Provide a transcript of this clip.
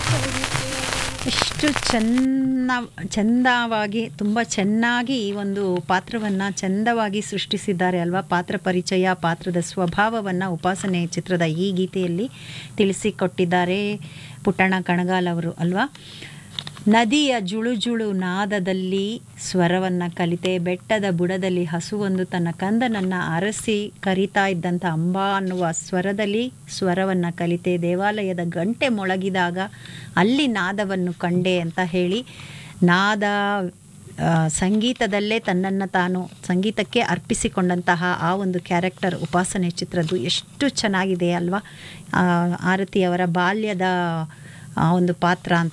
ಎಷ್ಟು ಚೆನ್ನ ಚೆಂದವಾಗಿ ತುಂಬ ಚೆನ್ನಾಗಿ ಈ ಒಂದು ಪಾತ್ರವನ್ನು ಚೆಂದವಾಗಿ ಸೃಷ್ಟಿಸಿದ್ದಾರೆ ಅಲ್ವಾ ಪಾತ್ರ ಪರಿಚಯ ಪಾತ್ರದ ಸ್ವಭಾವವನ್ನು ಉಪಾಸನೆ ಚಿತ್ರದ ಈ ಗೀತೆಯಲ್ಲಿ ತಿಳಿಸಿಕೊಟ್ಟಿದ್ದಾರೆ ಪುಟ್ಟಣ್ಣ ಕಣಗಾಲ್ ಅವರು ಅಲ್ವಾ ನದಿಯ ಜುಳು ಜುಳು ನಾದದಲ್ಲಿ ಸ್ವರವನ್ನು ಕಲಿತೆ ಬೆಟ್ಟದ ಬುಡದಲ್ಲಿ ಹಸುವೊಂದು ತನ್ನ ಕಂದನನ್ನು ಅರಸಿ ಕರಿತಾ ಇದ್ದಂಥ ಅಂಬಾ ಅನ್ನುವ ಸ್ವರದಲ್ಲಿ ಸ್ವರವನ್ನು ಕಲಿತೆ ದೇವಾಲಯದ ಗಂಟೆ ಮೊಳಗಿದಾಗ ಅಲ್ಲಿ ನಾದವನ್ನು ಕಂಡೆ ಅಂತ ಹೇಳಿ ನಾದ ಆ, ಸಂಗೀತದಲ್ಲೇ ತನ್ನನ್ನು ತಾನು ಸಂಗೀತಕ್ಕೆ ಅರ್ಪಿಸಿಕೊಂಡಂತಹ ಆ ಒಂದು ಕ್ಯಾರೆಕ್ಟರ್ ಉಪಾಸನೆ ಚಿತ್ರದ್ದು ಎಷ್ಟು ಚೆನ್ನಾಗಿದೆ ಅಲ್ವಾ ಆ, ಆರತಿ ಅವರ ಬಾಲ್ಯದ ಆ ಒಂದು ಪಾತ್ರ ಅಂತ